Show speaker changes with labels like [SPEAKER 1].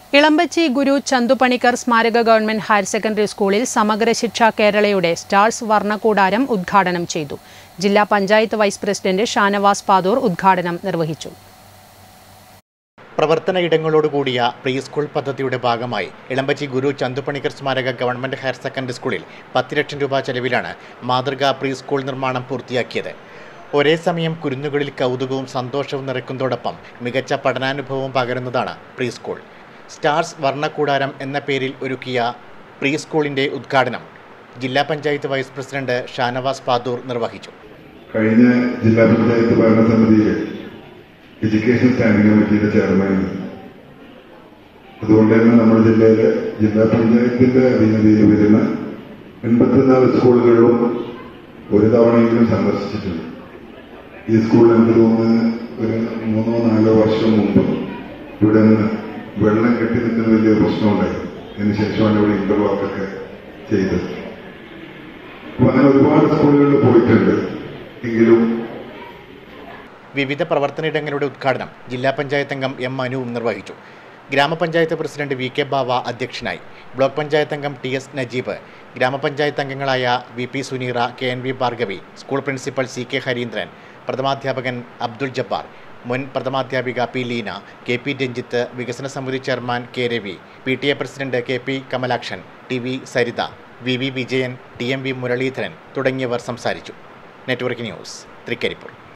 [SPEAKER 1] ഇളമ്പച്ചി ഗുരു ചന്തുപണിക്കർ സ്മാരക government higher secondary സ്കൂളിൽ സമഗ്ര ശിക്ഷ കേരളയുടെ സ്റ്റാർസ് വർണ്ണക്കൂടാരം ഉദ്ഘാടനം ചെയ്തു ജില്ലാ പഞ്ചായത്ത് വൈസ് പ്രസിഡന്റ് ഷാനവാസ് പാദൂർ ഉദ്ഘാടനം നിർവഹിച്ചു
[SPEAKER 2] പ്രവർത്തന ഇടങ്ങളോടുകൂടിയ പ്രീ സ്കൂൾ പദ്ധതിയുടെ ഭാഗമായി ഇളമ്പച്ചി ഗുരു ചന്തുപണിക്കർ സ്മാരക ഗവൺമെന്റ് ഹയർ സെക്കൻഡറി സ്കൂളിൽ പത്ത് ലക്ഷം രൂപ ചെലവിലാണ് മാതൃകാ പ്രീ സ്കൂൾ നിർമ്മാണം പൂർത്തിയാക്കിയത് ഒരേ സമയം കുരുന്നുകളിൽ കൗതുകവും സന്തോഷവും നിറയ്ക്കുന്നതോടൊപ്പം മികച്ച പഠനാനുഭവവും പകരുന്നതാണ് പ്രീ സ്കൂൾ സ്റ്റാർസ് വർണ്ണക്കൂടാരം എന്ന പേരിൽ ഒരുക്കിയ പ്രീ സ്കൂളിന്റെ ഉദ്ഘാടനം ജില്ലാ പഞ്ചായത്ത് വൈസ് പ്രസിഡന്റ് ഷാനവാസ് പാദൂർ നിർവഹിച്ചു
[SPEAKER 3] കഴിഞ്ഞ ജില്ലാ പഞ്ചായത്ത് ഭരണസമിതിയിലെ എഡ്യൂക്കേഷൻ സ്റ്റാൻഡിംഗ് കമ്മിറ്റിയുടെ ചെയർമാനാണ് അതുകൊണ്ട് തന്നെ നമ്മുടെ ജില്ലയിലെ ജില്ലാ പഞ്ചായത്തിന്റെ അധീനതയിൽ വരുന്ന എൺപത്തിനാല് സ്കൂളുകളിലും ഒരു തവണയെങ്കിലും സന്ദർശിച്ചിട്ടുണ്ട് ഈ സ്കൂളിൽ എനിക്ക് തോന്നുന്നു ഒരു മൂന്നോ നാലോ വർഷം മുമ്പ് ഇവിടെ നിന്ന് വെള്ളം കെട്ടി നിൽക്കുന്ന വലിയ പ്രശ്നമുണ്ടായിരുന്നു അതിനുശേഷമാണ് ഇവിടെ ഇന്റർലോക്ക് ഒക്കെ ചെയ്തത് അപ്പൊ അങ്ങനെ ഒരുപാട് സ്കൂളുകളിൽ പോയിട്ടുണ്ട് എങ്കിലും
[SPEAKER 2] വിവിധ പ്രവർത്തനയിടങ്ങളുടെ ഉദ്ഘാടനം ജില്ലാ പഞ്ചായത്ത് അംഗം എം മനുവും നിർവഹിച്ചു ഗ്രാമപഞ്ചായത്ത് പ്രസിഡന്റ് വി കെ ബാവ അധ്യക്ഷനായി ബ്ലോക്ക് പഞ്ചായത്ത് അംഗം ടി എസ് നജീബ് ഗ്രാമപഞ്ചായത്ത് അംഗങ്ങളായ V P Suneera K N V Bhargavi school principal C K Harindran പ്രഥമാധ്യാപകൻ അബ്ദുൾ ജബ്ബാർ മുൻ പ്രഥമാധ്യാപിക P Leena K P Ranjith വികസന സമിതി chairman K Ravi P T A president K P Kamalakshan T V Saritha V V Vijayan T M V Muraleedharan തുടങ്ങിയവർ സംസാരിച്ചു നെറ്റ്വർക്ക് ന്യൂസ് തൃക്കരിപ്പൂർ